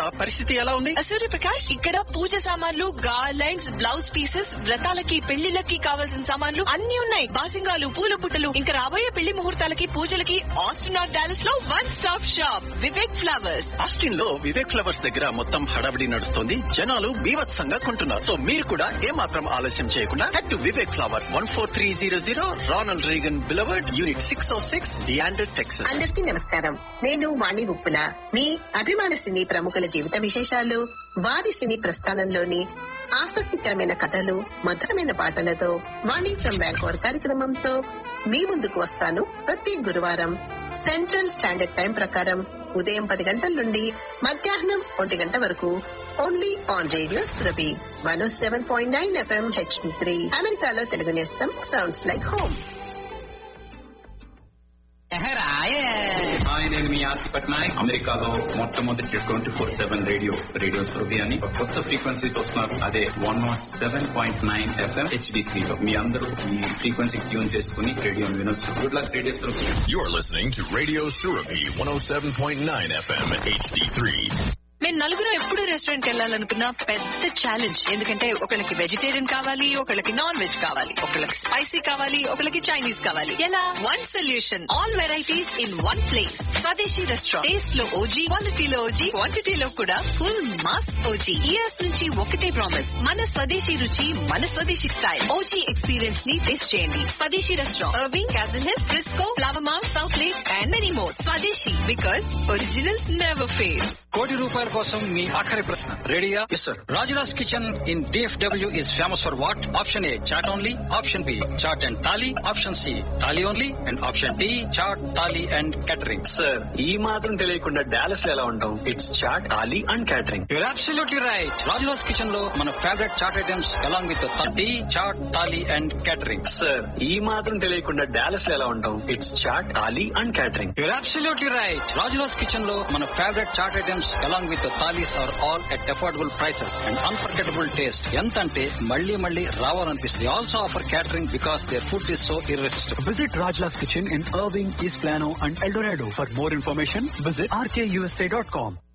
పరిస్థితి ఎలా ఉంది సూర్యప్రకాష్ ఇక్కడ పూజ సామాన్లు గార్లెండ్స్ బ్లౌజ్ పీసెస్ వ్రతాలకి పెళ్లిళ్ళకి కావాల్సిన సామాన్లు అన్ని ఉన్నాయి బాసింగాలు పూల పుట్టలు ఇంకా రాబోయే పెళ్లి ముహూర్తాలకి పూజలకి ఆస్ట్రోనాట్ డాలస్ లో one stop shop Vivek flowers Austin లో వివేక్ ఫ్లవర్స్ దగ్గర మొత్తం హడావిడి నడుస్తుంది జనాలు బీభత్సంగా కొంటున్నారు సో మీరు కూడా ఏమాత్రం ఆలస్యం చేయకుండా head to Vivek flowers one four three zero zero Ronald Reagan boulevard unit six O six Leander Texas అందరికీ నమస్కారం నేను వాణి ఉప్పుల మీ అభిమాన సినీ ప్రముఖుల జీవిత విశేషాలు వారి సినీ ప్రస్థానంలోని ఆసక్తికరమైన కథలు మధురమైన పాటలతో వాణి ఫ్రమ్ బ్యాంకోర్ కార్యక్రమంతో మీ ముందుకు వస్తాను ప్రతి గురువారం సెంట్రల్ స్టాండర్డ్ టైం ప్రకారం ఉదయం పది గంటల నుండి మధ్యాహ్నం ఒంటి గంట వరకు only on radio Surabhi one seven point nine FM HD three అమెరికాలో తెలుగు నేస్తం సౌండ్స్ లైక్ హోమ్ హాయ్ నేను మీ ఆర్తి పట్నాయక్ అమెరికాలో మొట్టమొదటి twenty four seven radio radio సోబి అని ఒక కొత్త ఫ్రీక్వెన్సీతో వస్తున్నారు అదే one nought seven point nine FM HD three లో మీ అందరూ ఈ ఫ్రీక్వెన్సీ ట్యూన్ చేసుకుని రేడియో వినొచ్చు గుడ్ లక్ రేడియో సోబి You're listening to Radio Surapi 107.9 FM HD3. మేము నలుగురు ఎప్పుడు రెస్టారెంట్ కి వెళ్ళాలనుకున్న పెద్ద ఛాలెంజ్ ఎందుకంటే ఒకళ్ళకి వెజిటేరియన్ కావాలి ఒకళ్ళకి నాన్ వెజ్ కావాలి ఒకళ్ళకి స్పైసీ కావాలి ఒకళ్ళకి చైనీస్ కావాలి ఎలా one solution all varieties in one place Swadeshi restaurant taste లో ఓజీ క్వాలిటీలో ఓజీ క్వాంటిటీలో కూడా ఫుల్ మాస్ ఓజీ ఇయర్స్ నుంచి ఒకటే ప్రామిస్ మన స్వదేశీ రుచి మన స్వదేశీ స్టైల్ ఓజీ ఎక్స్పీరియన్స్ ని టేస్ట్ చేయండి Swadeshi restaurant Irving Castle Hill Frisco Flower Mound Southlake and many more Swadeshi because originals never fail కోటి రూపాయల కోసం మీ ఆఖరి ప్రశ్న రెడీయా yes sir Rajula's Kitchen in DFW is famous for what option A chaat only option B chaat and thali option C thali only and option D chaat thali and catering sir ఈ మాత్రం తెలియకుండా డాలస్ లో ఎలా ఉంటాం it's chaat thali and catering you're absolutely right Rajula's Kitchen లో మన favourite chaat items along with the chaat thali and catering sir ఈ మాత్రం తెలియకుండా డాలస్ లో ఎలా ఉంటాం it's chaat thali and catering you're absolutely right Rajula's Kitchen లో మన favourite chaat items along with thalis are all at affordable prices and unforgettable taste ఎంత అంటే మళ్ళీ మళ్ళీ రావాలనిపిస్తుంది also offer catering because their food is so irresistible Visit Rajla's Kitchen in Irving, East Plano, and El Dorado. For more information, visit rkusa.com.